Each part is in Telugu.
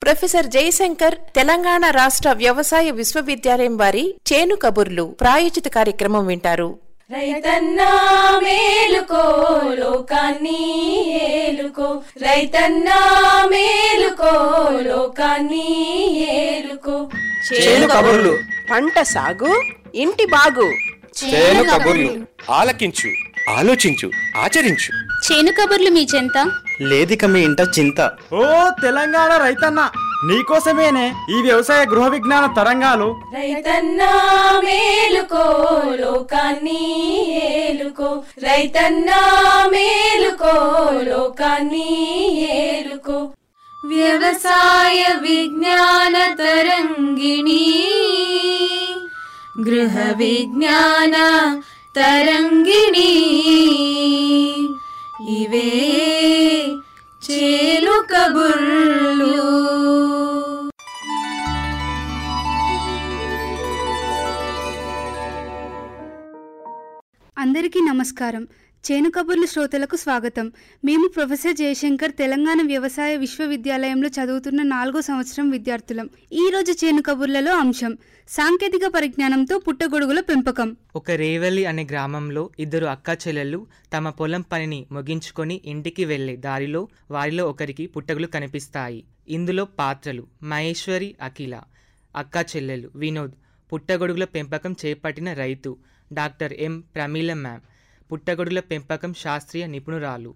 ప్రొఫెసర్ జయశంకర్ తెలంగాణ రాష్ట్ర వ్యవసాయ విశ్వవిద్యాలయం వారి చేను కబుర్లు ప్రాయోజిత కార్యక్రమం వింటారు రైతన్నా మేలుకో లోకాన్ని ఏలుకో రైతన్నా మేలుకో లోకాన్ని ఏలుకో చేను కబుర్లు పంట సాగు ఇంటి బాగు చేను కబుర్లు ఆలకించు ఆలోచించు ఆచరించు చేను కబుర్లు మీ చెంత లేదిక మీ ఇంట చింత ఓ తెలంగాణ రైతన్న నీకోసమేనే ఈ వ్యవసాయ గృహ విజ్ఞాన తరంగాలు రైతన్నా మేలుకో లోకాన్ని ఏలుకో రైతన్నా మేలుకో లోకాన్ని ఏలుకో వ్యవసాయ విజ్ఞాన తరంగిణి గృహ విజ్ఞాన తరంగిణి ఇవే చేలు కబుర్లు అందరికీ నమస్కారం చేను కబుర్లు శ్రోతలకు స్వాగతం మేము ప్రొఫెసర్ జయశంకర్ తెలంగాణ వ్యవసాయ విశ్వవిద్యాలయంలో చదువుతున్న నాలుగో సంవత్సరం విద్యార్థులం ఈ రోజు చేను కబుర్లలో అంశం సాంకేతిక పరిజ్ఞానంతో పుట్టగొడుగుల పెంపకం ఒక రేవల్లి అనే గ్రామంలో ఇద్దరు అక్కా చెల్లెళ్ళు తమ పొలం పనిని ముగించుకొని ఇంటికి వెళ్లే దారిలో వారిలో ఒకరికి పుట్టగులు కనిపిస్తాయి ఇందులో పాత్రలు మహేశ్వరి అఖిల అక్కా చెల్లెలు వినోద్ పుట్టగొడుగుల పెంపకం చేపట్టిన రైతు డాక్టర్ ఎం ప్రమీల మ్యామ్ పుట్టగొడుగుల పెంపకం శాస్త్రీయ నిపుణురాలు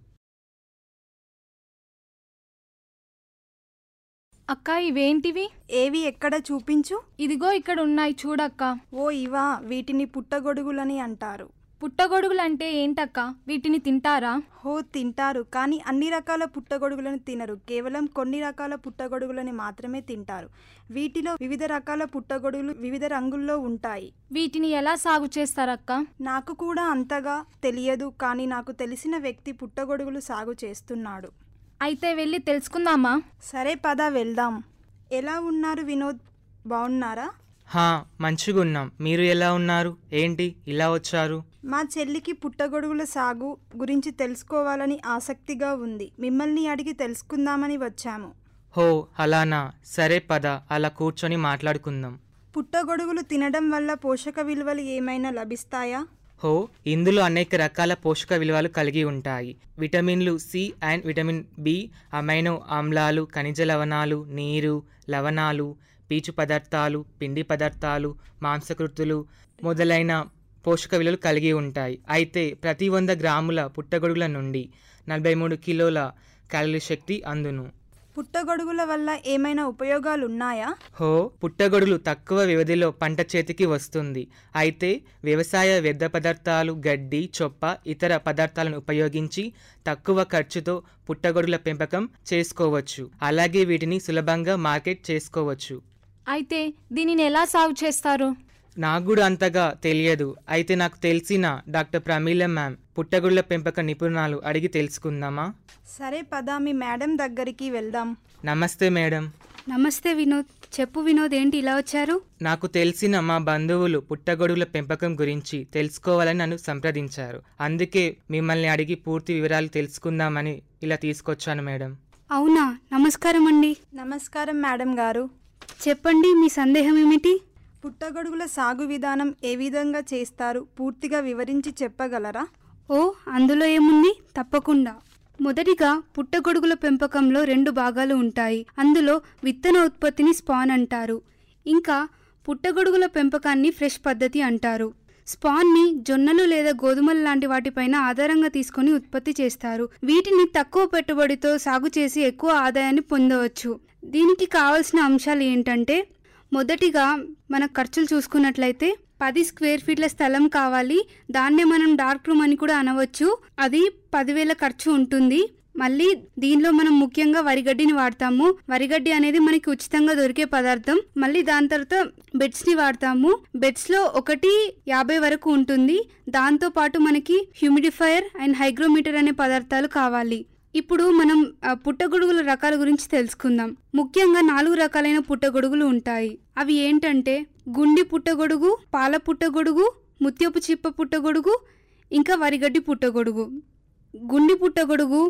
అక్క ఇవేంటివి ఏవి ఎక్కడ చూపించు ఇదిగో ఇక్కడ ఉన్నాయి చూడక్క ఓ ఇవా వీటిని పుట్టగొడుగులని అంటారు పుట్టగొడుగులంటే ఏంటక్క వీటిని తింటారా హో తింటారు కానీ అన్ని రకాల పుట్టగొడుగులను తినరు కేవలం కొన్ని రకాల పుట్టగొడుగులని మాత్రమే తింటారు వీటిలో వివిధ రకాల పుట్టగొడుగులు వివిధ రంగుల్లో ఉంటాయి వీటిని ఎలా సాగు చేస్తారక్క నాకు కూడా అంతగా తెలియదు కానీ నాకు తెలిసిన వ్యక్తి పుట్టగొడుగులు సాగు చేస్తున్నాడు అయితే వెళ్ళి తెలుసుకుందామా సరే పద వెళ్దాం ఎలా ఉన్నారు వినోద్ బాగున్నారా హా మంచిగున్నాం మీరు ఎలా ఉన్నారు ఏంటి ఇలా వచ్చారు మా చెల్లికి పుట్టగొడుగుల సాగు గురించి తెలుసుకోవాలని ఆసక్తిగా ఉంది మిమ్మల్ని అడిగి తెలుసుకుందామని వచ్చాము హో అలానా సరే పద అలా కూర్చొని మాట్లాడుకుందాం పుట్టగొడుగులు తినడం వల్ల పోషక విలువలు ఏమైనా లభిస్తాయా హో ఇందులో అనేక రకాల పోషక విలువలు కలిగి ఉంటాయి విటమిన్లు C and vitamin B amino ఆమ్లాలు ఖనిజ లవణాలు నీరు లవణాలు పీచు పదార్థాలు పిండి పదార్థాలు మాంసకృతులు మొదలైన పోషక విలువలు కలిగి ఉంటాయి అయితే ప్రతి వంద గ్రాముల పుట్టగొడుగుల నుండి నలభై మూడు కిలోల క్యాలరీ శక్తి అందును పుట్టగొడుగుల వల్ల ఏమైనా ఉపయోగాలు ఉన్నాయా హో పుట్టగొడుగులు తక్కువ వ్యవధిలో పంట చేతికి వస్తుంది అయితే వ్యవసాయ వ్యర్థ పదార్థాలు గడ్డి చొప్ప ఇతర పదార్థాలను ఉపయోగించి తక్కువ ఖర్చుతో పుట్టగొడుగుల పెంపకం చేసుకోవచ్చు అలాగే వీటిని సులభంగా మార్కెట్ చేసుకోవచ్చు అయితే దీనిని ఎలా సాగు చేస్తారు నాకు కూడా అంతగా తెలియదు అయితే నాకు తెలిసిన డాక్టర్ ప్రమీల మ్యామ్ పుట్టగొడుగుల పెంపక నిపుణులు అడిగి తెలుసుకుందామా సరే పద మీ మేడం దగ్గరికి వెళ్దాం నమస్తే మేడం నమస్తే వినోద్ చెప్పు వినోద్ ఏంటి ఇలా వచ్చారు నాకు తెలిసిన మా బంధువులు పుట్టగొడుగుల పెంపకం గురించి తెలుసుకోవాలని నన్ను సంప్రదించారు అందుకే మిమ్మల్ని అడిగి పూర్తి వివరాలు తెలుసుకుందామని ఇలా తీసుకొచ్చాను మేడం అవునా నమస్కారం అండి నమస్కారం మేడం గారు చెప్పండి మీ సందేహం ఏమిటి పుట్టగొడుగుల సాగు విధానం ఏ విధంగా చేస్తారు పూర్తిగా వివరించి చెప్పగలరా ఓ అందులో ఏముంది తప్పకుండా మొదటిగా పుట్టగొడుగుల పెంపకంలో రెండు భాగాలు ఉంటాయి అందులో విత్తన ఉత్పత్తిని స్పాన్ అంటారు ఇంకా పుట్టగొడుగుల పెంపకాన్ని ఫ్రెష్ పద్ధతి అంటారు స్పాన్ని జొన్నలు లేదా గోధుమలు లాంటి వాటిపైన ఆధారంగా తీసుకొని ఉత్పత్తి చేస్తారు వీటిని తక్కువ పెట్టుబడితో సాగు చేసి ఎక్కువ ఆదాయాన్ని పొందవచ్చు దీనికి కావలసిన అంశాలు ఏంటంటే మొదటిగా మన ఖర్చులు చూసుకున్నట్లయితే పది స్క్వేర్ ఫీట్ల స్థలం కావాలి దాన్నే మనం డార్క్ రూమ్ అని కూడా అనవచ్చు అది పదివేల ఖర్చు ఉంటుంది మళ్ళీ దీనిలో మనం ముఖ్యంగా వరిగడ్డిని వాడతాము వరిగడ్డి అనేది మనకి ఉచితంగా దొరికే పదార్థం మళ్ళీ దాని తర్వాత బెడ్స్ ని వాడతాము బెడ్స్ లో ఒకటి యాభై వరకు ఉంటుంది దాంతో పాటు మనకి హ్యూమిడిఫైయర్ అండ్ హైగ్రోమీటర్ అనే పదార్థాలు కావాలి ఇప్పుడు మనం ఆ, పుట్టగొడుగుల రకాల గురించి తెలుసుకుందాం ముఖ్యంగా నాలుగు రకాలైన పుట్టగొడుగులు ఉంటాయి అవి ఏంటంటే గుండి పుట్టగొడుగు పాల పుట్టగొడుగు ముత్యపు చిప్ప పుట్టగొడుగు ఇంకా వరిగడ్డి పుట్టగొడుగు గుండి పుట్టగొడుగు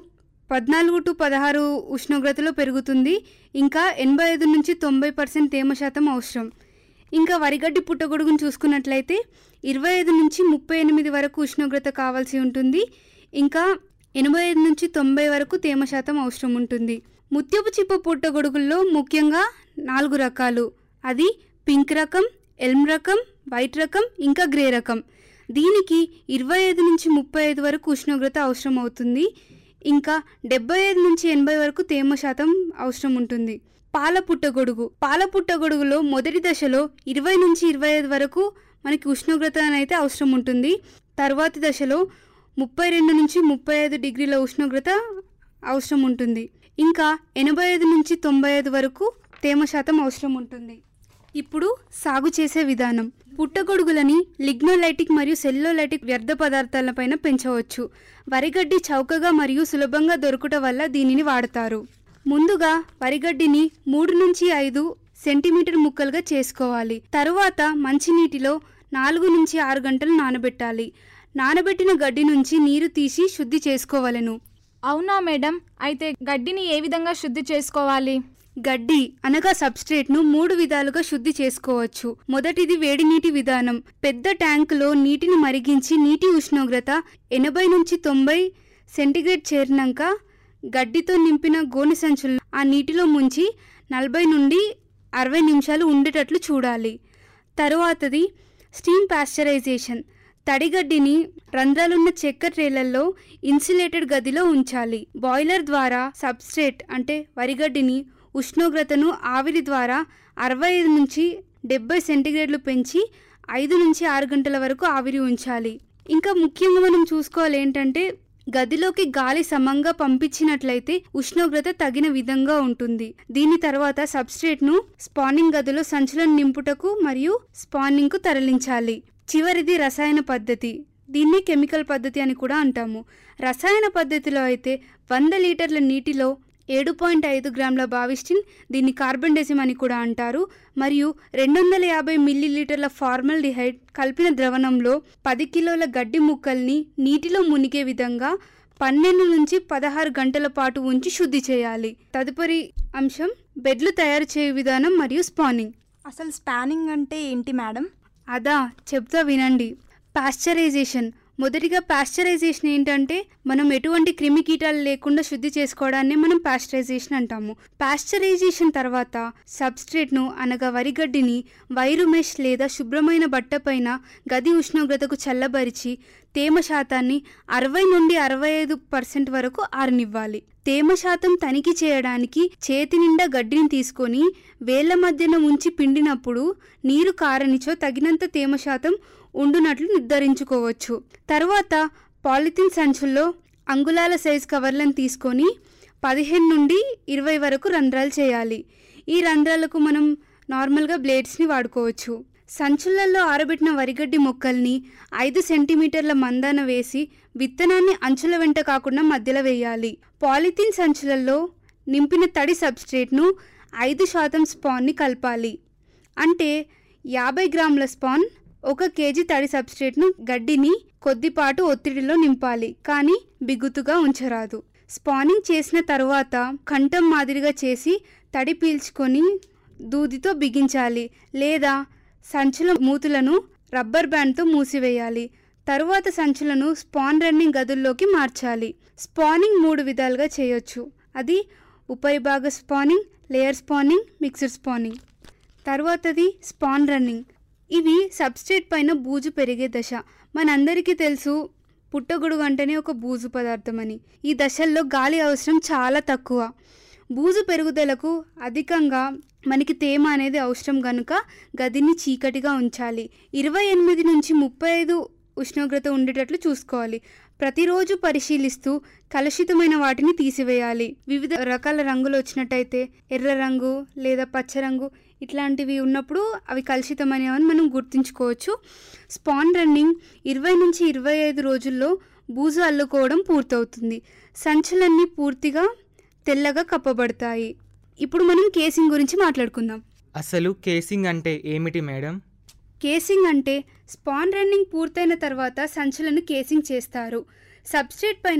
పద్నాలుగు టు పదహారు ఉష్ణోగ్రతలో పెరుగుతుంది ఇంకా ఎనభై ఐదు నుంచి తొంభై పర్సెంట్ తేమ శాతం అవసరం ఇంకా వరిగడ్డి పుట్టగొడుగును చూసుకున్నట్లయితే ఇరవై ఐదు నుంచి ముప్పై ఎనిమిది వరకు ఉష్ణోగ్రత కావాల్సి ఉంటుంది ఇంకా ఎనభై ఐదు నుంచి తొంభై వరకు తేమ శాతం అవసరం ఉంటుంది ముత్యపు చిప్ప పుట్టగొడుగుల్లో ముఖ్యంగా నాలుగు రకాలు అది పింక్ రకం ఎల్మ్ రకం వైట్ రకం ఇంకా గ్రే రకం దీనికి ఇరవై ఐదు నుంచి ముప్పై ఐదు వరకు ఉష్ణోగ్రత అవసరం అవుతుంది ఇంకా డెబ్బై ఐదు నుంచి ఎనభై వరకు తేమ శాతం అవసరం ఉంటుంది పాల పుట్టగొడుగు పాల పుట్టగొడుగులో మొదటి దశలో ఇరవై నుంచి ఇరవై ఐదు వరకు మనకి ఉష్ణోగ్రత అయితే అవసరం ఉంటుంది తర్వాతి దశలో ముప్పై రెండు నుంచి ముప్పై ఐదు డిగ్రీల ఉష్ణోగ్రత అవసరం ఉంటుంది ఇంకా ఎనభై ఐదు నుంచి తొంభై ఐదు వరకు తేమ శాతం అవసరం ఉంటుంది ఇప్పుడు సాగు చేసే విధానం పుట్టగొడుగులని లిగ్నోలైటిక్ మరియు సెల్లోలైటిక్ వ్యర్థ పదార్థాలపైన పెంచవచ్చు వరిగడ్డి చౌకగా మరియు సులభంగా దొరుకుట వల్ల దీనిని వాడతారు ముందుగా వరిగడ్డిని మూడు నుంచి ఐదు సెంటీమీటర్ ముక్కలుగా చేసుకోవాలి తరువాత మంచినీటిలో నాలుగు నుంచి ఆరు గంటలు నానబెట్టాలి నానబెట్టిన గడ్డి నుంచి నీరు తీసి శుద్ధి చేసుకోవలెను అవునా మేడం అయితే గడ్డిని ఏ విధంగా శుద్ధి చేసుకోవాలి గడ్డి అనగా సబ్స్ట్రేట్ను మూడు విధాలుగా శుద్ధి చేసుకోవచ్చు మొదటిది వేడి నీటి విధానం పెద్ద ట్యాంకులో నీటిని మరిగించి నీటి ఉష్ణోగ్రత ఎనభై నుంచి తొంభై సెంటీగ్రేడ్ చేరినాక గడ్డితో నింపిన గోనె సంచులను ఆ నీటిలో ముంచి నలభై నుండి అరవై నిమిషాలు ఉండేటట్లు చూడాలి తరువాతది స్టీమ్ పాశ్చరైజేషన్ తడిగడ్డిని రంధ్రాలున్న చెక్క ట్రేలల్లో ఇన్సులేటెడ్ గదిలో ఉంచాలి బాయిలర్ ద్వారా సబ్స్ట్రేట్ అంటే వరిగడ్డిని ఉష్ణోగ్రతను ఆవిరి ద్వారా అరవై ఐదు నుంచి డెబ్బై సెంటీగ్రేడ్లు పెంచి ఐదు నుంచి ఆరు గంటల వరకు ఆవిరి ఉంచాలి ఇంకా ముఖ్యంగా మనం చూసుకోవాలి ఏంటంటే గదిలోకి గాలి సమంగా పంపించినట్లయితే ఉష్ణోగ్రత తగిన విధంగా ఉంటుంది దీని తర్వాత సబ్స్ట్రేట్ను స్పానింగ్ గదిలో సంచులను నింపుటకు మరియు స్పానింగ్కు తరలించాలి చివరిది రసాయన పద్ధతి దీన్ని కెమికల్ పద్ధతి అని కూడా అంటాము రసాయన పద్ధతిలో అయితే వంద లీటర్ల నీటిలో ఏడు పాయింట్ ఐదు గ్రాముల బావిస్టిన్ దీన్ని కార్బన్ డెసిమ్ అని కూడా అంటారు మరియు రెండు వందల యాభై మిల్లీలీటర్ల ఫార్మల్ డిహైడ్ కలిపిన ద్రవణంలో పది కిలోల గడ్డి ముక్కల్ని నీటిలో మునిగే విధంగా పన్నెండు నుంచి పదహారు గంటల పాటు ఉంచి శుద్ధి చేయాలి తదుపరి అంశం బెడ్లు తయారు చేయు విధానం మరియు స్పానింగ్ అసలు స్పానింగ్ అంటే ఏంటి మేడం అదా చెప్తా వినండి పాశ్చరైజేషన్ మొదటిగా పాశ్చరైజేషన్ ఏంటంటే మనం ఎటువంటి క్రిమి కీటాలు లేకుండా శుద్ధి చేసుకోవడాన్ని మనం పాశ్చరైజేషన్ అంటాము పాశ్చరైజేషన్ తర్వాత సబ్స్ట్రేట్ను అనగా వరిగడ్డిని వైరు మెష్ లేదా శుభ్రమైన బట్టపైన గది ఉష్ణోగ్రతకు చల్లబరిచి తేమ శాతాన్ని అరవై నుండి అరవై ఐదు పర్సెంట్ వరకు ఆరనివ్వాలి తేమ శాతం తనిఖీ చేయడానికి చేతి నిండా గడ్డిని తీసుకొని వేళ్ల మధ్యన ఉంచి పిండినప్పుడు నీరు కారనిచో తగినంత తేమ శాతం ఉండునట్లు నిర్ధారించుకోవచ్చు తర్వాత పాలిథిన్ సంచుల్లో అంగుళాల సైజ్ కవర్లను తీసుకొని పదిహేను నుండి ఇరవై వరకు రంధ్రాలు చేయాలి ఈ రంధ్రాలకు మనం నార్మల్గా బ్లేడ్స్ని వాడుకోవచ్చు సంచులలో ఆరబెట్టిన వరిగడ్డి మొక్కల్ని ఐదు సెంటీమీటర్ల మందాన వేసి విత్తనాన్ని అంచుల వెంట కాకుండా మధ్యలో వేయాలి పాలిథిన్ సంచులలో నింపిన తడి సబ్స్ట్రేట్ను ఐదు శాతం స్పాన్ని కలపాలి అంటే యాభై గ్రాముల స్పాన్ ఒక కేజీ తడి సబ్స్ట్రేట్ను గడ్డిని కొద్దిపాటు ఒత్తిడిలో నింపాలి కానీ బిగుతుగా ఉంచరాదు స్పానింగ్ చేసిన తరువాత కంఠం మాదిరిగా చేసి తడి పీల్చుకొని దూదితో బిగించాలి లేదా సంచుల మూతులను రబ్బర్ బ్యాండ్తో మూసివేయాలి తరువాత సంచులను స్పాన్ రన్నింగ్ గదుల్లోకి మార్చాలి స్పానింగ్ మూడు విధాలుగా చేయొచ్చు అది ఉపరిభాగ spawning layer spawning mixer spawning తర్వాతది స్పాన్ రన్నింగ్ ఇవి సబ్స్ట్రేట్ పైన బూజు పెరిగే దశ మనందరికీ తెలుసు పుట్టగొడుగు అంటేనే ఒక బూజు పదార్థం అని ఈ దశల్లో గాలి అవసరం చాలా తక్కువ బూజు పెరుగుదలకు అధికంగా మనకి తేమ అనేది అవసరం కనుక గదిని చీకటిగా ఉంచాలి ఇరవై ఎనిమిది నుంచి ముప్పై ఐదు ఉష్ణోగ్రత ఉండేటట్లు చూసుకోవాలి ప్రతిరోజు పరిశీలిస్తూ కలుషితమైన వాటిని తీసివేయాలి వివిధ రకాల రంగులు వచ్చినట్టయితే ఎర్ర రంగు లేదా పచ్చ రంగు ఇట్లాంటివి ఉన్నప్పుడు అవి కలుషితమైనవని మనం గుర్తుంచుకోవచ్చు స్పాన్ రన్నింగ్ ఇరవై నుంచి ఇరవై ఐదు రోజుల్లో బూజు అల్లుకోవడం పూర్తవుతుంది సంచులన్నీ పూర్తిగా తెల్లగా కప్పబడతాయి ఇప్పుడు మనం కేసింగ్ గురించి మాట్లాడుకుందాం అసలు కేసింగ్ అంటే ఏమిటి మేడం కేసింగ్ అంటే స్పాన్ రన్నింగ్ పూర్తయిన తర్వాత సంచులను కేసింగ్ చేస్తారు సబ్స్ట్రేట్ పైన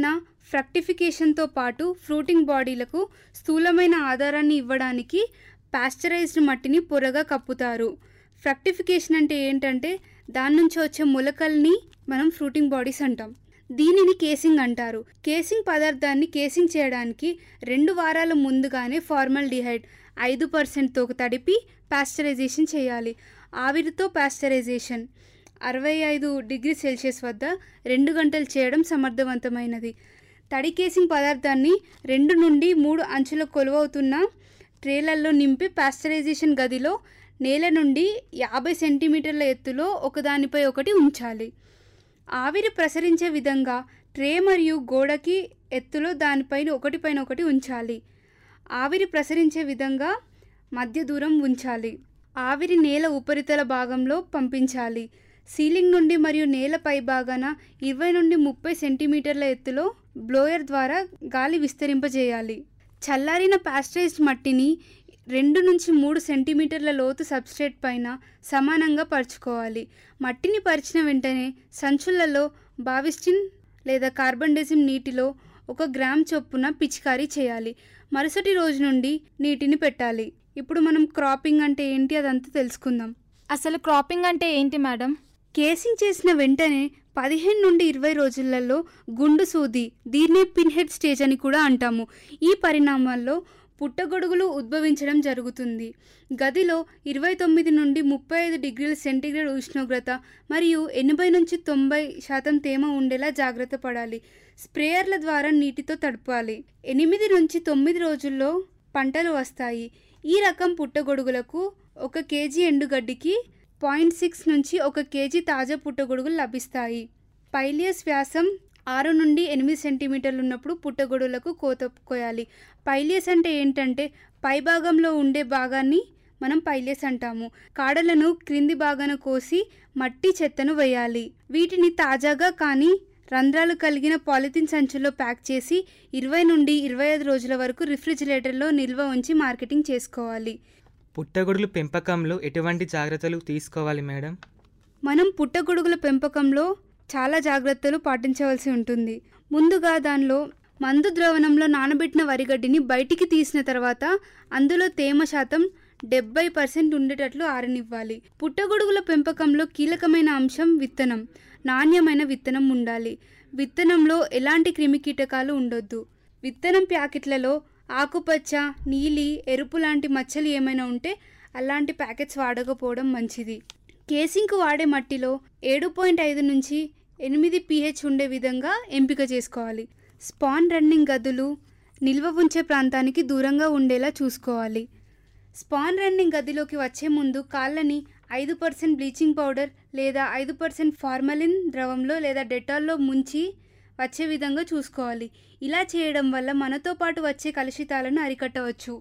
ఫ్రక్టిఫికేషన్తో పాటు ఫ్రూటింగ్ బాడీలకు స్థూలమైన ఆధారాన్ని ఇవ్వడానికి పాస్చరైజ్డ్ మట్టిని పొరగా కప్పుతారు ఫ్రక్టిఫికేషన్ అంటే ఏంటంటే దాని నుంచి వచ్చే మొలకల్ని మనం ఫ్రూటింగ్ బాడీస్ అంటాం దీనిని కేసింగ్ అంటారు కేసింగ్ పదార్థాన్ని కేసింగ్ చేయడానికి రెండు వారాల ముందుగానే ఫార్మల్ డిహైడ్ ఐదు పర్సెంట్తో తడిపి పాస్చరైజేషన్ చేయాలి ఆవిరితో పాస్చరైజేషన్ అరవై ఐదు డిగ్రీ సెల్సియస్ వద్ద రెండు గంటలు చేయడం సమర్థవంతమైనది తడి కేసింగ్ పదార్థాన్ని రెండు నుండి మూడు అంచుల కొలువవుతున్న ట్రేలల్లో నింపి పాస్చరైజేషన్ గదిలో నేల నుండి యాభై సెంటీమీటర్ల ఎత్తులో ఒకదానిపై ఒకటి ఉంచాలి ఆవిరి ప్రసరించే విధంగా ట్రే మరియు గోడకి ఎత్తులో దానిపైన ఒకటిపైన ఒకటి ఉంచాలి ఆవిరి ప్రసరించే విధంగా మధ్య దూరం ఉంచాలి ఆవిరి నేల ఉపరితల భాగంలో పంపించాలి సీలింగ్ నుండి మరియు నేల పై భాగాన ఇరవై నుండి ముప్పై సెంటీమీటర్ల ఎత్తులో బ్లోయర్ ద్వారా గాలి విస్తరింపజేయాలి చల్లారిన పాస్టరైజ్డ్ మట్టిని రెండు నుంచి మూడు సెంటీమీటర్ల లోతు సబ్స్ట్రేట్ పైన సమానంగా పరుచుకోవాలి మట్టిని పరిచిన వెంటనే సంచులలో బావిస్టిన్ లేదా కార్బన్ డెసిమ్ నీటిలో ఒక గ్రామ్ చొప్పున పిచికారీ చేయాలి మరుసటి రోజు నుండి నీటిని పెట్టాలి ఇప్పుడు మనం క్రాపింగ్ అంటే ఏంటి అదంతా తెలుసుకుందాం అసలు క్రాపింగ్ అంటే ఏంటి మేడం కేసింగ్ చేసిన వెంటనే పదిహేను నుండి ఇరవై రోజులలో గుండు సూది దీన్నే పిన్ హెడ్ స్టేజ్ అని కూడా అంటాము ఈ పరిణామాల్లో పుట్టగొడుగులు ఉద్భవించడం జరుగుతుంది గదిలో ఇరవై తొమ్మిది నుండి ముప్పై ఐదు డిగ్రీల సెంటీగ్రేడ్ ఉష్ణోగ్రత మరియు ఎనభై నుంచి తొంభై శాతం తేమ ఉండేలా జాగ్రత్త పడాలి స్ప్రేయర్ల ద్వారా నీటితో తడపాలి ఎనిమిది నుంచి తొమ్మిది రోజుల్లో పంటలు వస్తాయి ఈ రకం పుట్టగొడుగులకు ఒక కేజీ ఎండుగడ్డికి పాయింట్ సిక్స్ నుంచి ఒక కేజీ తాజా పుట్టగొడుగులు లభిస్తాయి పైలియస్ వ్యాసం ఆరు నుండి ఎనిమిది సెంటీమీటర్లు ఉన్నప్పుడు పుట్టగొడుగులకు కోత కోయాలి పైలియస్ అంటే ఏంటంటే పై భాగంలో ఉండే భాగాన్ని మనం పైలేస్ అంటాము కాడలను క్రింది భాగాన కోసి మట్టి చెత్తను వేయాలి వీటిని తాజాగా కానీ రంధ్రాలు కలిగిన పాలిథిన్ సంచుల్లో ప్యాక్ చేసి ఇరవై నుండి ఇరవై ఐదు రోజుల వరకు రిఫ్రిజిరేటర్లో నిల్వ ఉంచి మార్కెటింగ్ చేసుకోవాలి పుట్టగొడుగుల పెంపకంలో ఎటువంటి జాగ్రత్తలు తీసుకోవాలి మేడం మనం పుట్టగొడుగుల పెంపకంలో చాలా జాగ్రత్తలు పాటించవలసి ఉంటుంది ముందుగా దానిలో మందు ద్రవణంలో నానబెట్టిన వరిగడ్డిని బయటికి తీసిన తర్వాత అందులో తేమ శాతం డెబ్బై పర్సెంట్ ఉండేటట్లు ఆరనివ్వాలి పుట్టగొడుగుల పెంపకంలో కీలకమైన అంశం విత్తనం నాణ్యమైన విత్తనం ఉండాలి విత్తనంలో ఎలాంటి క్రిమికీటకాలు ఉండొద్దు విత్తనం ప్యాకెట్లలో ఆకుపచ్చ నీలి ఎరుపు లాంటి మచ్చలు ఏమైనా ఉంటే అలాంటి ప్యాకెట్స్ వాడకపోవడం మంచిది కేసింగ్కు వాడే మట్టిలో ఏడు పాయింట్ ఐదు నుంచి ఎనిమిది పీహెచ్ ఉండే విధంగా ఎంపిక చేసుకోవాలి స్పాన్ రన్నింగ్ గదులు నిల్వ ఉంచే ప్రాంతానికి దూరంగా ఉండేలా చూసుకోవాలి స్పాన్ రన్నింగ్ గదిలోకి వచ్చే ముందు కాళ్ళని ఐదు పర్సెంట్ బ్లీచింగ్ పౌడర్ లేదా ఐదు పర్సెంట్ ఫార్మలిన్ ద్రవంలో లేదా డెటాల్లో ముంచి వచ్చే విధంగా చూసుకోవాలి ఇలా చేయడం వల్ల మనతో పాటు వచ్చే కలుషితాలను అరికట్టవచ్చు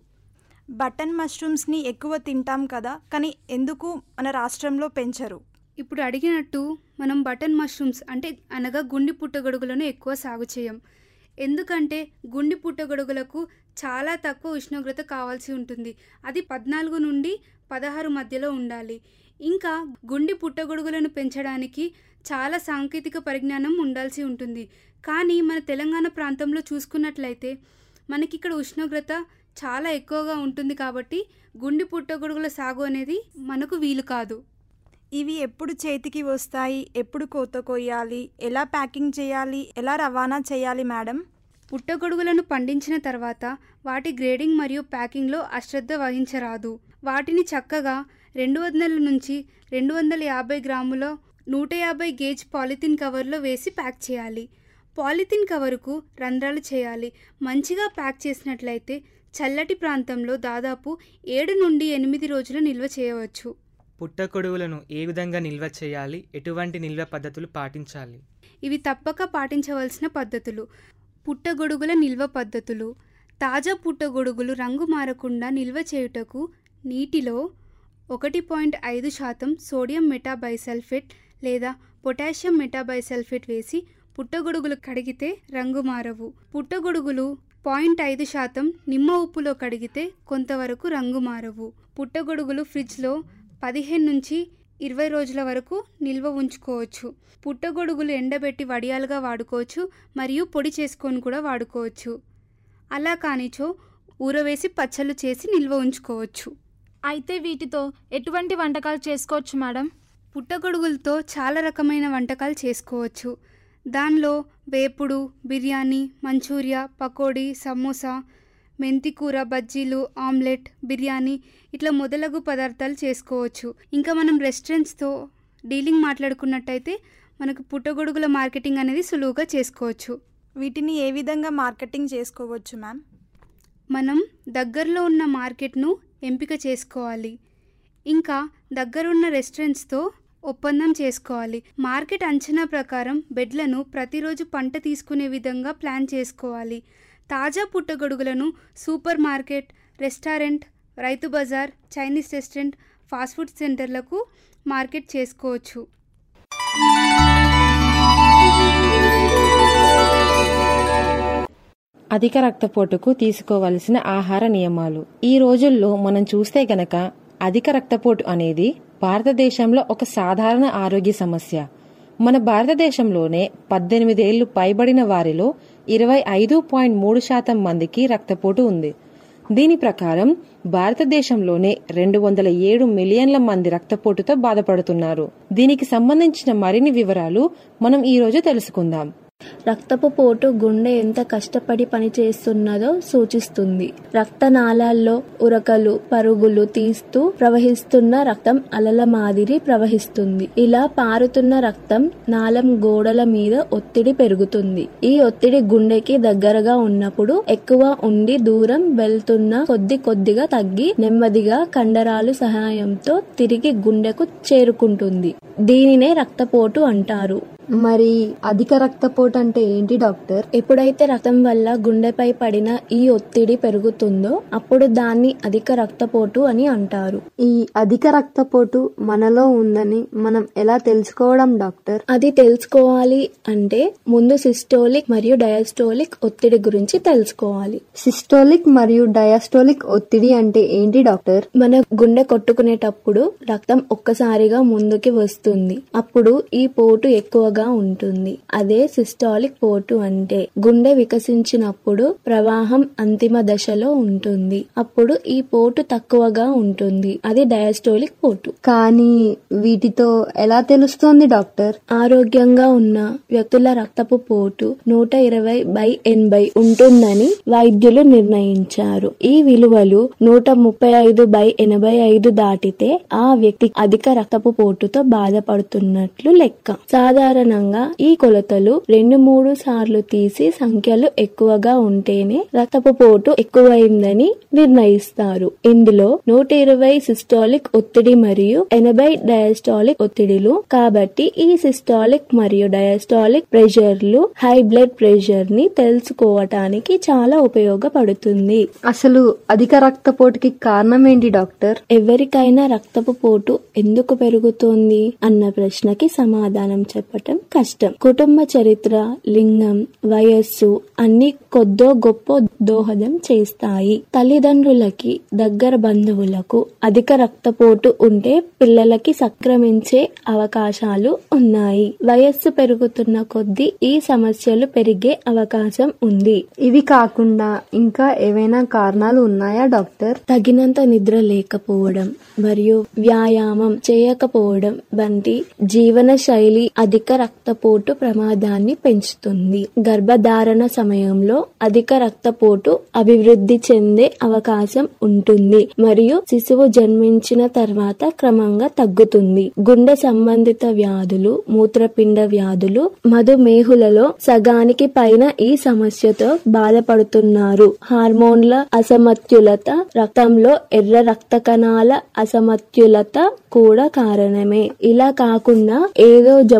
బటన్ మష్రూమ్స్ని ఎక్కువ తింటాం కదా కానీ ఎందుకు మన రాష్ట్రంలో పెంచరు ఇప్పుడు అడిగినట్టు మనం బటన్ మష్రూమ్స్ అంటే అనగా గుండి పుట్టగొడుగులను ఎక్కువ సాగు చేయం ఎందుకంటే గుండి పుట్టగొడుగులకు చాలా తక్కువ ఉష్ణోగ్రత కావాల్సి ఉంటుంది అది పద్నాలుగు నుండి పదహారు మధ్యలో ఉండాలి ఇంకా గుండి పుట్టగొడుగులను పెంచడానికి చాలా సాంకేతిక పరిజ్ఞానం ఉండాల్సి ఉంటుంది కానీ మన తెలంగాణ ప్రాంతంలో చూసుకున్నట్లయితే మనకి ఇక్కడ ఉష్ణోగ్రత చాలా ఎక్కువగా ఉంటుంది కాబట్టి గుండి పుట్టగొడుగుల సాగు అనేది మనకు వీలు కాదు ఇవి ఎప్పుడు చేతికి వస్తాయి ఎప్పుడు కోత కొయ్యాలి ఎలా ప్యాకింగ్ చేయాలి ఎలా రవాణా చేయాలి మేడం పుట్టగొడుగులను పండించిన తర్వాత వాటి గ్రేడింగ్ మరియు ప్యాకింగ్లో అశ్రద్ధ వహించరాదు వాటిని చక్కగా రెండు వందల నుంచి రెండు వందల యాభై గ్రాముల నూట యాభై గేజ్ పాలిథిన్ కవర్లో వేసి ప్యాక్ చేయాలి పాలిథిన్ కవరుకు రంధ్రాలు చేయాలి మంచిగా ప్యాక్ చేసినట్లయితే చల్లటి ప్రాంతంలో దాదాపు ఏడు నుండి ఎనిమిది రోజులు నిల్వ చేయవచ్చు పుట్టగొడుగులను ఏ విధంగా నిల్వ చేయాలి ఎటువంటి నిల్వ పద్ధతులు పాటించాలి ఇవి తప్పక పాటించవలసిన పద్ధతులు పుట్టగొడుగుల నిల్వ పద్ధతులు తాజా పుట్టగొడుగులు రంగు మారకుండా నిల్వ చేయుటకు నీటిలో ఒకటి పాయింట్ ఐదు శాతం సోడియం మెటాబైసల్ఫేట్ లేదా పొటాషియం మెటాబైసల్ఫేట్ వేసి పుట్టగొడుగులు కడిగితే రంగు మారవు పుట్టగొడుగులు పాయింట్ ఐదు శాతం నిమ్మ ఉప్పులో కడిగితే కొంతవరకు రంగు మారవు పుట్టగొడుగులు ఫ్రిడ్జ్లో పదిహేను నుంచి ఇరవై రోజుల వరకు నిల్వ ఉంచుకోవచ్చు పుట్టగొడుగులు ఎండబెట్టి వడియాలుగా వాడుకోవచ్చు మరియు పొడి చేసుకొని కూడా వాడుకోవచ్చు అలా కానిచో ఊరవేసి పచ్చళ్ళు చేసి నిల్వ ఉంచుకోవచ్చు అయితే వీటితో ఎటువంటి వంటకాలు చేసుకోవచ్చు మేడం పుట్టగొడుగులతో చాలా రకమైన వంటకాలు చేసుకోవచ్చు దానిలో వేపుడు బిర్యానీ మంచూరియా పకోడీ సమోసా మెంతికూర బజ్జీలు ఆమ్లెట్ బిర్యానీ ఇట్లా మొదలగు పదార్థాలు చేసుకోవచ్చు ఇంకా మనం రెస్టారెంట్స్తో డీలింగ్ మాట్లాడుకున్నట్టయితే మనకు పుట్టగొడుగుల మార్కెటింగ్ అనేది సులువుగా చేసుకోవచ్చు వీటిని ఏ విధంగా మార్కెటింగ్ చేసుకోవచ్చు మ్యామ్ మనం దగ్గరలో ఉన్న మార్కెట్ను ఎంపిక చేసుకోవాలి ఇంకా దగ్గరున్న రెస్టారెంట్స్తో ఒప్పందం చేసుకోవాలి మార్కెట్ అంచనా ప్రకారం బెడ్లను ప్రతిరోజు పంట తీసుకునే విధంగా ప్లాన్ చేసుకోవాలి తాజా పుట్టగొడుగులను super market restaurant Rythu Bazar Chinese restaurant fast food సెంటర్లకు మార్కెట్ చేసుకోవచ్చు అధిక రక్తపోటుకు తీసుకోవలసిన ఆహార నియమాలు ఈ రోజుల్లో మనం చూస్తే గనక అధిక రక్తపోటు అనేది భారతదేశంలో ఒక సాధారణ ఆరోగ్య సమస్య మన భారతదేశంలోనే పద్దెనిమిదేళ్లు పైబడిన వారిలో ఇరవై ఐదు పాయింట్ మూడు శాతం మందికి రక్తపోటు ఉంది దీని ప్రకారం భారతదేశంలోనే రెండు వందల ఏడు మిలియన్ల మంది రక్తపోటుతో బాధపడుతున్నారు దీనికి సంబంధించిన మరిన్ని వివరాలు మనం ఈ రోజు తెలుసుకుందాం రక్తపు పోటు గుండె ఎంత కష్టపడి పనిచేస్తున్నదో సూచిస్తుంది రక్తనాళాల్లో ఉరకలు పరుగులు తీస్తూ ప్రవహిస్తున్న రక్తం అలల మాదిరి ప్రవహిస్తుంది ఇలా పారుతున్న రక్తం నాళం గోడల మీద ఒత్తిడి పెరుగుతుంది ఈ ఒత్తిడి గుండెకి దగ్గరగా ఉన్నప్పుడు ఎక్కువ ఉండి దూరం వెళ్తున్న కొద్ది కొద్దిగా తగ్గి నెమ్మదిగా కండరాలు సహాయంతో తిరిగి గుండెకు చేరుకుంటుంది దీనినే రక్తపోటు అంటారు మరి అధిక రక్తపోటు అంటే ఏంటి డాక్టర్ ఎప్పుడైతే రక్తం వల్ల గుండెపై పడిన ఈ ఒత్తిడి పెరుగుతుందో అప్పుడు దాన్ని అధిక రక్తపోటు అని అంటారు ఈ అధిక రక్తపోటు మనలో ఉందని మనం ఎలా తెలుసుకోవడం డాక్టర్ అది తెలుసుకోవాలి అంటే ముందు సిస్టోలిక్ మరియు డయాస్టోలిక్ ఒత్తిడి గురించి తెలుసుకోవాలి సిస్టోలిక్ మరియు డయాస్టోలిక్ ఒత్తిడి అంటే ఏంటి డాక్టర్ మన గుండె కొట్టుకునేటప్పుడు రక్తం ఒక్కసారిగా ముందుకి వస్తుంది అప్పుడు ఈ పోటు ఎక్కువగా ఉంటుంది అదే సిస్టాలిక్ పోటు అంటే గుండె వికసించినప్పుడు ప్రవాహం అంతిమ దశలో ఉంటుంది అప్పుడు ఈ పోటు తక్కువగా ఉంటుంది అది డయాస్టోలిక్ పోటు కానీ వీటితో ఎలా తెలుస్తోంది డాక్టర్ ఆరోగ్యంగా ఉన్న వ్యక్తుల రక్తపు పోటు నూట ఇరవై బై ఎనభై ఉంటుందని వైద్యులు నిర్ణయించారు ఈ విలువలు నూట ముప్పై ఐదు బై ఎనభై ఐదు దాటితే ఆ వ్యక్తి అధిక రక్తపు పోటుతో బాధపడుతున్నట్లు లెక్క సాధారణంగా ఈ కొలతలు రెండు మూడు సార్లు తీసి సంఖ్యలు ఎక్కువగా ఉంటేనే రక్తపు పోటు ఎక్కువైందని నిర్ణయిస్తారు ఇందులో నూట ఇరవై సిస్టాలిక్ ఒత్తిడి మరియు ఎనభై డయాస్టాలిక్ ఒత్తిడిలు కాబట్టి ఈ సిస్టాలిక్ మరియు డయాస్టాలిక్ ప్రెషర్లు హై బ్లడ్ ప్రెషర్ ని తెలుసుకోవటానికి చాలా ఉపయోగపడుతుంది అసలు అధిక రక్తపోటుకి కారణం ఏంటి డాక్టర్ ఎవరికైనా రక్తపు పోటు ఎందుకు పెరుగుతుంది అన్న ప్రశ్నకి సమాధానం చెప్పటం కష్టం కుటుంబ చరిత్ర లింగం వయస్సు అన్ని కొద్దో గొప్ప దోహదం చేస్తాయి తల్లిదండ్రులకి దగ్గర బంధువులకు అధిక రక్తపోటు ఉంటే పిల్లలకి సంక్రమించే అవకాశాలు ఉన్నాయి వయస్సు పెరుగుతున్న కొద్దీ ఈ సమస్యలు పెరిగే అవకాశం ఉంది ఇవి కాకుండా ఇంకా ఏవైనా కారణాలు ఉన్నాయా డాక్టర్ తగినంత నిద్ర లేకపోవడం మరియు వ్యాయామం చేయకపోవడం వంటి జీవన శైలి అధిక రక్తపోటు ప్రమాదాన్ని పెంచుతుంది గర్భధారణ సమయంలో అధిక రక్తపోటు అభివృద్ధి చెందే అవకాశం ఉంటుంది మరియు శిశువు జన్మించిన తర్వాత క్రమంగా తగ్గుతుంది గుండె సంబంధిత వ్యాధులు మూత్రపిండ వ్యాధులు మధుమేహులలో సగానికి పైన ఈ సమస్యతో బాధపడుతున్నారు హార్మోన్ల అసమతుల్యత రక్తంలో ఎర్ర రక్త కణాల అసమతుల్యత కూడా కారణమే ఇలా కాకుండా ఏదో జబ్బు వల్ల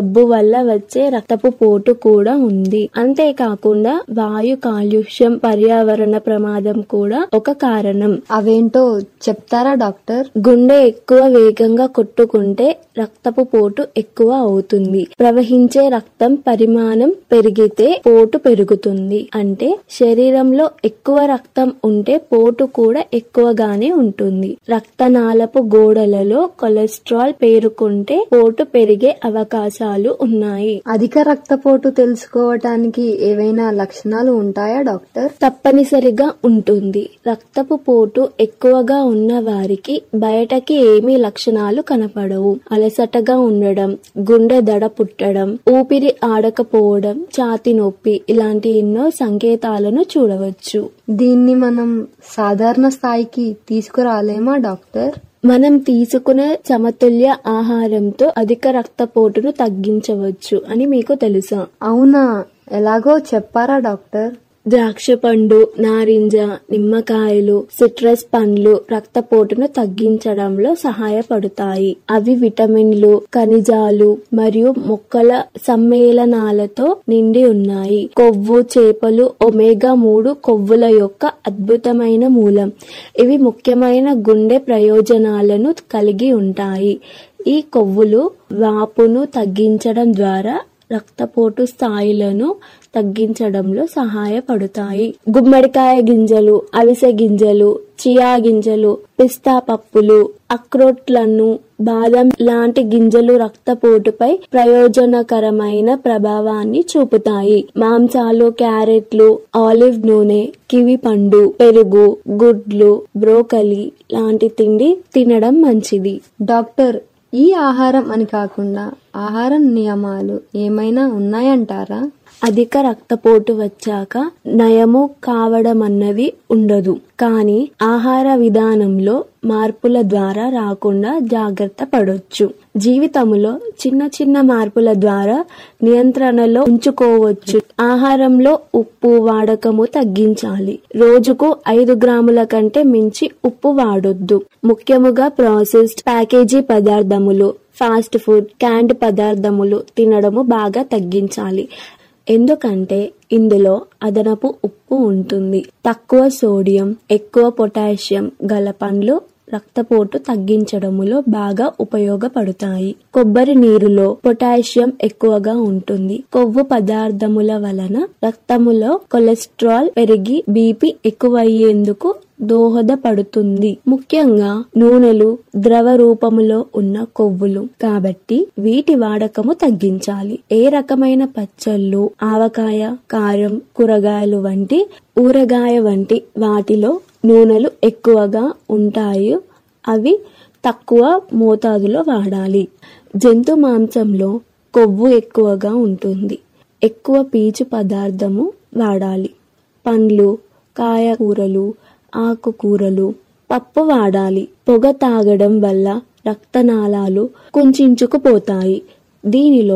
వల్ల వచ్చే రక్తపు పోటు కూడా ఉంది అంతేకాకుండా వాయు కాలుష్యం పర్యావరణ ప్రమాదం కూడా ఒక కారణం అవేంటో చెప్తారా డాక్టర్ గుండె ఎక్కువ వేగంగా కొట్టుకుంటే రక్తపు పోటు ఎక్కువ అవుతుంది ప్రవహించే రక్తం పరిమాణం పెరిగితే పోటు పెరుగుతుంది అంటే శరీరంలో ఎక్కువ రక్తం ఉంటే పోటు కూడా ఎక్కువగానే ఉంటుంది రక్తనాళపు గోడలలో కొలెస్ట్రాల్ పేరుకుంటే పోటు పెరిగే అవకాశాలు ఉన్నాయి అధిక రక్తపోటు తెలుసుకోవటానికి ఏవైనా లక్షణాలు ఉంటాయా డాక్టర్ తప్పనిసరిగా ఉంటుంది రక్తపు పోటు ఎక్కువగా ఉన్న వారికి బయటకి ఏమీ లక్షణాలు కనపడవు అలసటగా ఉండడం గుండె దడ పుట్టడం ఊపిరి ఆడకపోవడం ఛాతి నొప్పి ఇలాంటి ఎన్నో సంకేతాలను చూడవచ్చు దీన్ని మనం సాధారణ స్థాయికి తీసుకురాలేమా డాక్టర్ మనం తీసుకునే సమతుల్య ఆహారంతో అధిక రక్తపోటును తగ్గించవచ్చు అని మీకు తెలుసా అవునా ఎలాగో చెప్పారా డాక్టర్ ద్రాక్ష పండు నారింజ నిమ్మకాయలు సిట్రస్ పండ్లు రక్తపోటును తగ్గించడంలో సహాయపడతాయి అవి విటమిన్లు ఖనిజాలు మరియు మొక్కల సమ్మేళనాలతో నిండి ఉన్నాయి కొవ్వు చేపలు ఒమేగా మూడు కొవ్వుల యొక్క అద్భుతమైన మూలం ఇవి ముఖ్యమైన గుండె ప్రయోజనాలను కలిగి ఉంటాయి ఈ కొవ్వులు వాపును తగ్గించడం ద్వారా రక్తపోటు స్థాయిలను తగ్గించడంలో సహాయపడతాయి గుమ్మడికాయ గింజలు అవిసె గింజలు చియా గింజలు పిస్తా పప్పులు అక్రోట్లను బాదం లాంటి గింజలు రక్తపోటుపై ప్రయోజనకరమైన ప్రభావాన్ని చూపుతాయి మాంసాలు క్యారెట్లు ఆలివ్ నూనె కివి పండు పెరుగు గుడ్లు బ్రోకలి లాంటి తిండి తినడం మంచిది డాక్టర్ ఈ ఆహారం అని కాకుండా ఆహారం నియమాలు ఏమైనా ఉన్నాయంటారా అధిక రక్తపోటు వచ్చాక నయము కావడం అన్నది ఉండదు కానీ ఆహార విధానంలో మార్పుల ద్వారా రాకుండా జాగ్రత్త పడొచ్చు జీవితంలో చిన్న చిన్న మార్పుల ద్వారా నియంత్రణలో ఉంచుకోవచ్చు ఆహారంలో ఉప్పు వాడకము తగ్గించాలి రోజుకు ఐదు గ్రాముల కంటే మించి ఉప్పు వాడొద్దు ముఖ్యముగా ప్రాసెస్డ్ ప్యాకేజీ పదార్థములు ఫాస్ట్ ఫుడ్ క్యాండ్ పదార్థములు తినడము బాగా తగ్గించాలి ఎందుకంటే ఇందులో అదనపు ఉప్పు ఉంటుంది తక్కువ సోడియం ఎక్కువ పొటాషియం గల పండ్లు రక్తపోటు తగ్గించడములో బాగా ఉపయోగపడతాయి కొబ్బరి నీరులో పొటాషియం ఎక్కువగా ఉంటుంది కొవ్వు పదార్థముల వలన రక్తములో కొలెస్ట్రాల్ పెరిగి బీపీ ఎక్కువయ్యేందుకు దోహదపడుతుంది ముఖ్యంగా నూనెలు ద్రవ రూపములో ఉన్న కొవ్వులు కాబట్టి వీటి వాడకము తగ్గించాలి ఏ రకమైన పచ్చళ్ళు ఆవకాయ కారం కూరగాయలు వంటి ఊరగాయ వంటి వాటిలో నూనెలు ఎక్కువగా ఉంటాయి అవి తక్కువ మోతాదులో వాడాలి జంతు మాంసంలో కొవ్వు ఎక్కువగా ఉంటుంది ఎక్కువ పీచు పదార్థము వాడాలి పండ్లు కాయకూరలు ఆకుకూరలు పప్పు వాడాలి పొగ తాగడం వల్ల రక్తనాళాలు కుంచుకుపోతాయి దీనిలో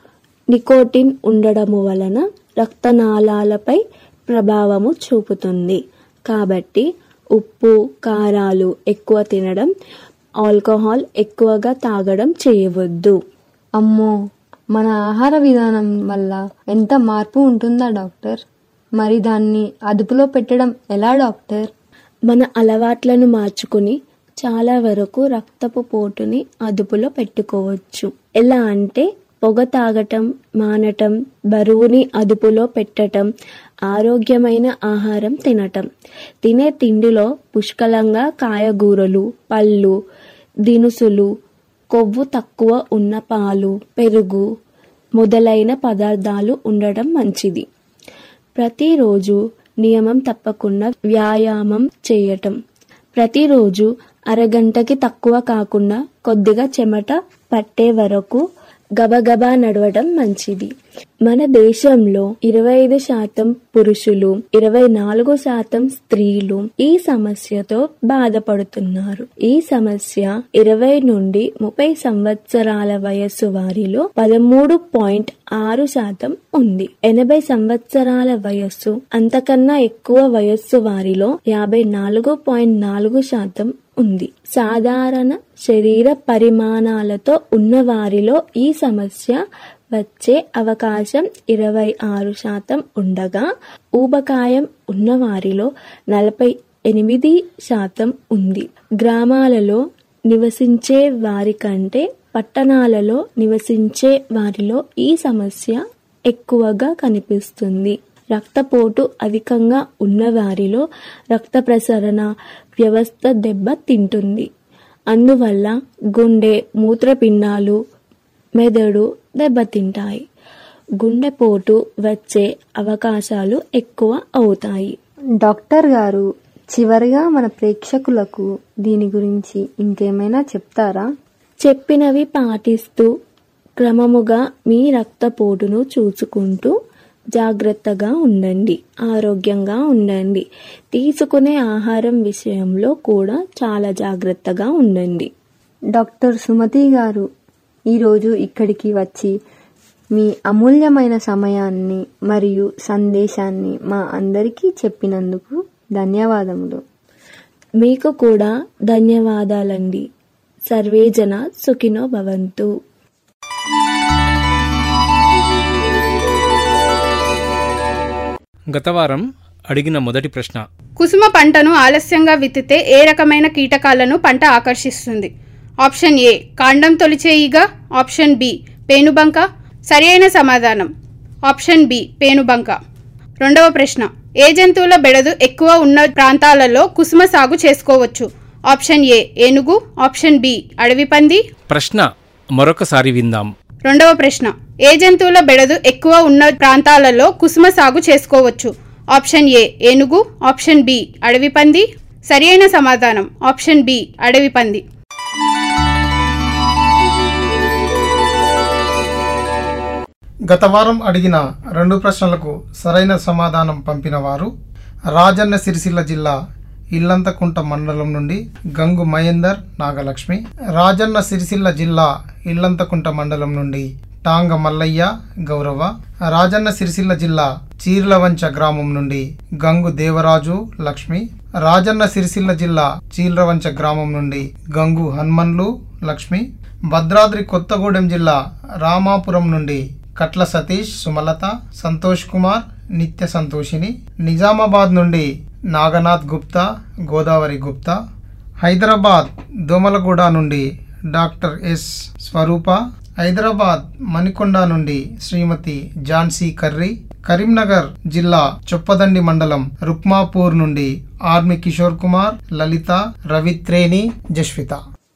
నికోటిన్ ఉండడము వలన రక్తనాళాలపై ప్రభావము చూపుతుంది కాబట్టి ఉప్పు కారాలు ఎక్కువ తినడం ఆల్కహాల్ ఎక్కువగా తాగడం చేయవద్దు అమ్మో మన ఆహార విధానం వల్ల ఎంత మార్పు ఉంటుందా డాక్టర్ మరి దాన్ని అదుపులో పెట్టడం ఎలా డాక్టర్ మన అలవాట్లను మార్చుకుని చాలా వరకు రక్తపు పోటుని అదుపులో పెట్టుకోవచ్చు ఎలా అంటే పొగ తాగటం మానటం బరువుని అదుపులో పెట్టటం ఆరోగ్యమైన ఆహారం తినటం తినే తిండిలో పుష్కలంగా కాయగూరలు పళ్ళు దినుసులు కొవ్వు తక్కువ ఉన్న పాలు పెరుగు మొదలైన పదార్థాలు ఉండడం మంచిది ప్రతిరోజు నియమం తప్పకుండా వ్యాయామం చేయటం ప్రతిరోజు అరగంటకి తక్కువ కాకుండా కొద్దిగా చెమట పట్టే వరకు గబగబా నడవడం మంచిది మన దేశంలో ఇరవై ఐదు శాతం పురుషులు ఇరవై నాలుగు శాతం స్త్రీలు ఈ సమస్యతో బాధపడుతున్నారు ఈ సమస్య ఇరవై నుండి ముప్పై సంవత్సరాల వయస్సు వారిలో పదమూడు పాయింట్ ఆరు శాతం ఉంది ఎనభై సంవత్సరాల వయస్సు అంతకన్నా ఎక్కువ వయస్సు వారిలో యాభై నాలుగు పాయింట్ నాలుగు శాతం ఉంది సాధారణ శరీర పరిమాణాలతో ఉన్న వారిలో ఈ సమస్య వచ్చే అవకాశం ఇరవై ఆరు శాతం ఉండగా ఊబకాయం ఉన్నవారిలో నలభై ఎనిమిది శాతం ఉంది గ్రామాలలో నివసించే వారి కంటే పట్టణాలలో నివసించే వారిలో ఈ సమస్య ఎక్కువగా కనిపిస్తుంది రక్తపోటు అధికంగా ఉన్నవారిలో రక్త ప్రసరణ వ్యవస్థ దెబ్బ తింటుంది అందువల్ల గుండె మూత్రపిండాలు మెదడు దెబ్బతింటాయి గుండెపోటు వచ్చే అవకాశాలు ఎక్కువ అవుతాయి డాక్టర్ గారు చివరిగా మన ప్రేక్షకులకు దీని గురించి ఇంకేమైనా చెప్తారా చెప్పినవి పాటిస్తూ క్రమముగా మీ రక్తపోటును చూసుకుంటూ జాగ్రత్తగా ఉండండి ఆరోగ్యంగా ఉండండి తీసుకునే ఆహారం విషయంలో కూడా చాలా జాగ్రత్తగా ఉండండి డాక్టర్ సుమతి గారు ఈరోజు ఇక్కడికి వచ్చి మీ అమూల్యమైన సమయాన్ని మరియు సందేశాన్ని మా అందరికీ చెప్పినందుకు ధన్యవాదములు మీకు కూడా ధన్యవాదాలండి సర్వేజన సుఖినో భవంతు గత వారం అడిగిన మొదటి ప్రశ్న కుసుమ పంటను ఆలస్యంగా విత్తితే ఏ రకమైన కీటకాలను పంట ఆకర్షిస్తుంది ఆప్షన్ ఏ కాండం తొలిచే ఈగ ఆప్షన్ బి పేనుబంక సరియైన సమాధానం ఆప్షన్ బి పేనుబంక రెండవ ప్రశ్న ఏ జంతువుల బెడదు ఎక్కువ ఉన్న ప్రాంతాలలో కుసుమ సాగు చేసుకోవచ్చు ఆప్షన్ ఏ ఏనుగు ఆప్షన్ బి అడవి పంది ప్రశ్న మరొకసారి విందాం రెండవ ప్రశ్న ఏ జంతువుల బెడదు ఎక్కువ ఉన్న ప్రాంతాలలో కుసుమ సాగు చేసుకోవచ్చు ఆప్షన్ ఏ ఏనుగు ఆప్షన్ బి అడవి పంది సరియైన సమాధానం ఆప్షన్ బి అడవి పంది గత వారం అడిగిన రెండు ప్రశ్నలకు సరైన సమాధానం పంపిన వారు రాజన్న సిరిసిల్ల జిల్లా ఇల్లంతకుంట మండలం నుండి గంగు మహేందర్ నాగలక్ష్మి రాజన్న సిరిసిల్ల జిల్లా ఇల్లంతకుంట మండలం నుండి టాంగ మల్లయ్య గౌరవ రాజన్న సిరిసిల్ల జిల్లా చీర్లవంచ గ్రామం నుండి గంగు దేవరాజు లక్ష్మి రాజన్న సిరిసిల్ల జిల్లా చీర్లవంచ గ్రామం నుండి గంగు హన్మన్లు లక్ష్మి భద్రాద్రి కొత్తగూడెం జిల్లా రామాపురం నుండి కట్ల సతీష్ సుమలత సంతోష్ కుమార్ నిత్య సంతోషిని నిజామాబాద్ నుండి నాగనాథ్ గుప్తా గోదావరి గుప్తా హైదరాబాద్ దోమలగూడ నుండి డాక్టర్ ఎస్ స్వరూప హైదరాబాద్ మణికొండ నుండి శ్రీమతి ఝాన్సీ కర్రీ కరీంనగర్ జిల్లా చొప్పదండి మండలం రుక్మాపూర్ నుండి ఆర్మి కిషోర్ కుమార్ లలిత రవిత్రేణి జస్విత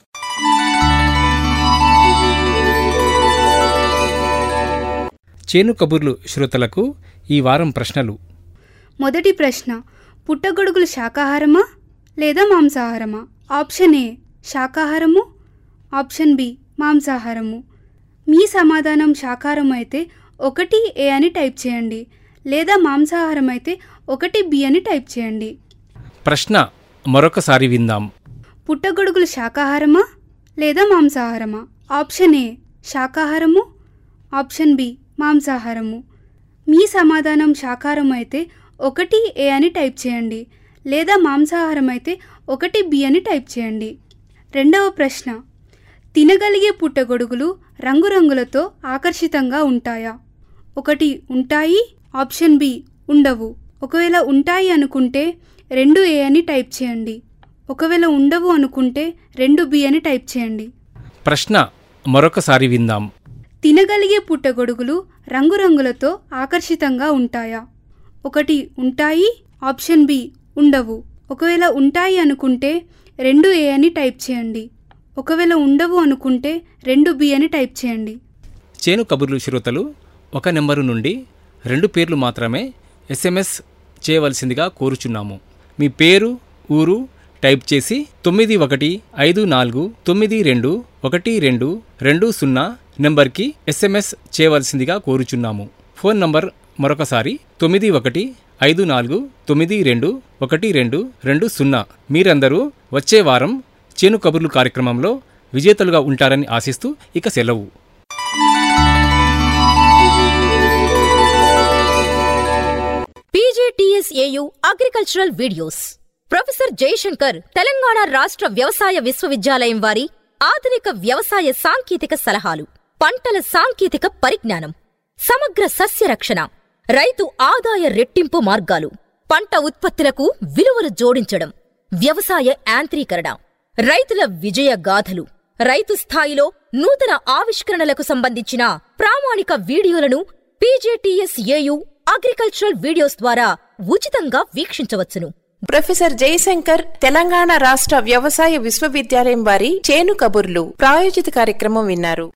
చేను కబుర్లు శ్రోతలకు ఈ వారం ప్రశ్నలు మొదటి ప్రశ్న పుట్టగొడుగులు శాకాహారమా లేదా మాంసాహారమా ఆప్షన్ ఏ శాకాహారము ఆప్షన్ బి మాంసాహారము మీ సమాధానం శాకాహారం అయితే ఒకటి ఏ అని టైప్ చేయండి లేదా మాంసాహారం అయితే ఒకటి బి అని టైప్ చేయండి ప్రశ్న మరొకసారి విందాం పుట్టగొడుగులు శాకాహారమా లేదా మాంసాహారమా ఆప్షన్ ఏ శాకాహారము ఆప్షన్ బి మాంసాహారము మీ సమాధానం శాకాహారం అయితే ఒకటి ఏ అని టైప్ చేయండి లేదా మాంసాహారం అయితే ఒకటి బి అని టైప్ చేయండి రెండవ ప్రశ్న తినగలిగే పుట్టగొడుగులు రంగురంగులతో ఆకర్షితంగా ఉంటాయా ఒకటి ఉంటాయి ఆప్షన్ బి ఉండవు ఒకవేళ ఉంటాయి అనుకుంటే రెండు ఏ అని టైప్ చేయండి ఒకవేళ ఉండవు అనుకుంటే రెండు బి అని టైప్ చేయండి ప్రశ్న మరొకసారి విందాం తినగలిగే పుట్టగొడుగులు రంగురంగులతో ఆకర్షితంగా ఉంటాయా ఒకటి ఉంటాయి ఆప్షన్ బి ఉండవు ఒకవేళ ఉంటాయి అనుకుంటే రెండు ఏ అని టైప్ చేయండి ఒకవేళ ఉండవు అనుకుంటే రెండు బి అని టైప్ చేయండి చేను కబుర్లు శ్రోతలు ఒక నెంబరు నుండి రెండు పేర్లు మాత్రమే ఎస్ఎంఎస్ చేయవలసిందిగా కోరుచున్నాము మీ పేరు ఊరు టైప్ చేసి తొమ్మిది ఒకటి ఐదు నాలుగు తొమ్మిది రెండు ఒకటి రెండు రెండు సున్నా నెంబర్కి ఎస్ఎంఎస్ చేయవలసిందిగా కోరుచున్నాము ఫోన్ నంబర్ మరొకసారి తొమ్మిది ఒకటి ఐదు నాలుగు తొమ్మిది రెండు ఒకటి రెండు రెండు సున్నా మీరందరూ వచ్చే వారం చేను కబుర్లు కార్యక్రమంలో విజేతలుగా ఉంటారని ఆశిస్తూ ఇక సెలవు PGTSAU agricultural videos professor Jayashankar Telangana రాష్ట్ర వ్యవసాయ విశ్వవిద్యాలయం వారి ఆధునిక వ్యవసాయ సాంకేతిక సలహాలు పంటల సాంకేతిక పరిజ్ఞానం సమగ్ర సస్య రక్షణ రైతు ఆదాయ రెట్టింపు మార్గాలు పంట ఉత్పత్తులకు విలువలు జోడించడం వ్యవసాయ యాంత్రీకరణ రైతుల విజయ గాథలు రైతు స్థాయిలో నూతన ఆవిష్కరణలకు సంబంధించిన ప్రామాణిక వీడియోలను పీజేటీఎస్ ఏయు అగ్రికల్చరల్ వీడియోస్ ద్వారా ఉచితంగా వీక్షించవచ్చును ప్రొఫెసర్ జయశంకర్ తెలంగాణ రాష్ట్ర వ్యవసాయ విశ్వవిద్యాలయం వారి చేను కబుర్లు ప్రాయోజిత కార్యక్రమం విన్నారు